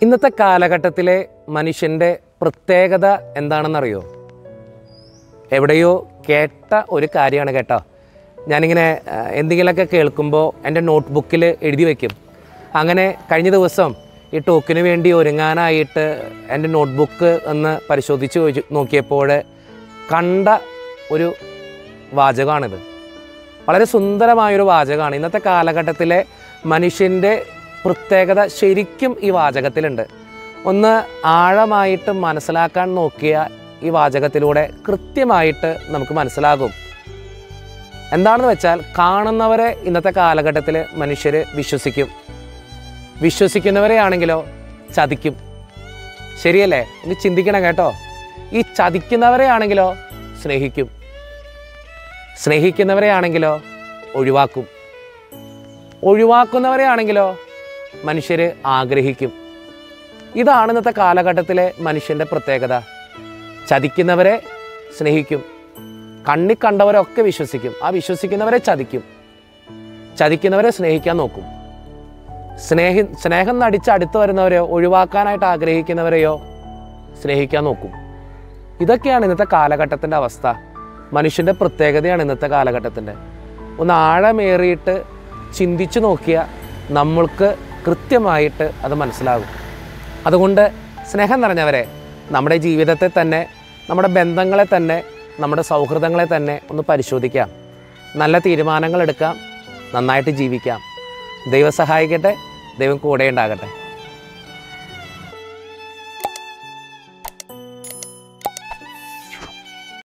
ഇന്നത്തെ കാലഘട്ടത്തിലെ മനുഷ്യൻ്റെ പ്രത്യേകത എന്താണെന്നറിയോ എവിടെയോ കേട്ട ഒരു കാര്യമാണ് കേട്ടോ ഞാനിങ്ങനെ ആ, എന്തെങ്കിലുമൊക്കെ കേൾക്കുമ്പോൾ എൻ്റെ നോട്ട് ബുക്കിൽ എഴുതി വയ്ക്കും അങ്ങനെ കഴിഞ്ഞ ദിവസം ഈ ടോക്കിന് വേണ്ടി ഒരുങ്ങാനായിട്ട് എൻ്റെ നോട്ട് ബുക്ക് ഒന്ന് പരിശോധിച്ച് ചോദിച്ചു- നോക്കിയപ്പോൾ കണ്ട ഒരു വാചകമാണിത് വളരെ സുന്ദരമായൊരു വാചകമാണ് ഇന്നത്തെ കാലഘട്ടത്തിലെ മനുഷ്യൻ്റെ പ്രത്യേകത ശരിക്കും ഈ വാചകത്തിലുണ്ട് ഒന്ന് ആഴമായിട്ട് മനസ്സിലാക്കാൻ നോക്കിയ ഈ വാചകത്തിലൂടെ കൃത്യമായിട്ട് നമുക്ക് മനസ്സിലാകും എന്താണെന്ന് വെച്ചാൽ കാണുന്നവരെ ഇന്നത്തെ കാലഘട്ടത്തിൽ മനുഷ്യർ വിശ്വസിക്കും വിശ്വസിക്കുന്നവരെയാണെങ്കിലോ ചതിക്കും ശരിയല്ലേ ഇനി ചിന്തിക്കണം കേട്ടോ ഈ ചതിക്കുന്നവരെയാണെങ്കിലോ സ്നേഹിക്കും സ്നേഹിക്കുന്നവരെയാണെങ്കിലോ ഒഴിവാക്കും ഒഴിവാക്കുന്നവരെയാണെങ്കിലോ മനുഷ്യർ ആഗ്രഹിക്കും ഇതാണ് ഇന്നത്തെ കാലഘട്ടത്തിലെ മനുഷ്യൻ്റെ പ്രത്യേകത ചതിക്കുന്നവരെ സ്നേഹിക്കും കണ്ണി കണ്ടവരൊക്കെ വിശ്വസിക്കും ആ വിശ്വസിക്കുന്നവരെ ചതിക്കും ചതിക്കുന്നവരെ സ്നേഹിക്കാൻ നോക്കും സ്നേഹി സ്നേഹം നടിച്ച് അടുത്ത് വരുന്നവരെയോ ഒഴിവാക്കാനായിട്ട് ആഗ്രഹിക്കുന്നവരെയോ സ്നേഹിക്കാൻ നോക്കും ഇതൊക്കെയാണ് ഇന്നത്തെ കാലഘട്ടത്തിൻ്റെ അവസ്ഥ മനുഷ്യൻ്റെ പ്രത്യേകതയാണ് ഇന്നത്തെ കാലഘട്ടത്തിൻ്റെ ഒന്ന് ആഴമേറിയിട്ട് ചിന്തിച്ചു നോക്കിയാൽ നമ്മൾക്ക് കൃത്യമായിട്ട് അത് മനസ്സിലാകും അതുകൊണ്ട് സ്നേഹം നിറഞ്ഞവരെ നമ്മുടെ ജീവിതത്തെ തന്നെ നമ്മുടെ ബന്ധങ്ങളെ തന്നെ നമ്മുടെ സൗഹൃദങ്ങളെ തന്നെ ഒന്ന് പരിശോധിക്കാം നല്ല തീരുമാനങ്ങൾ എടുക്കാം നന്നായിട്ട് ജീവിക്കാം ദൈവം സഹായിക്കട്ടെ ദൈവം കൂടെ ഉണ്ടാകട്ടെ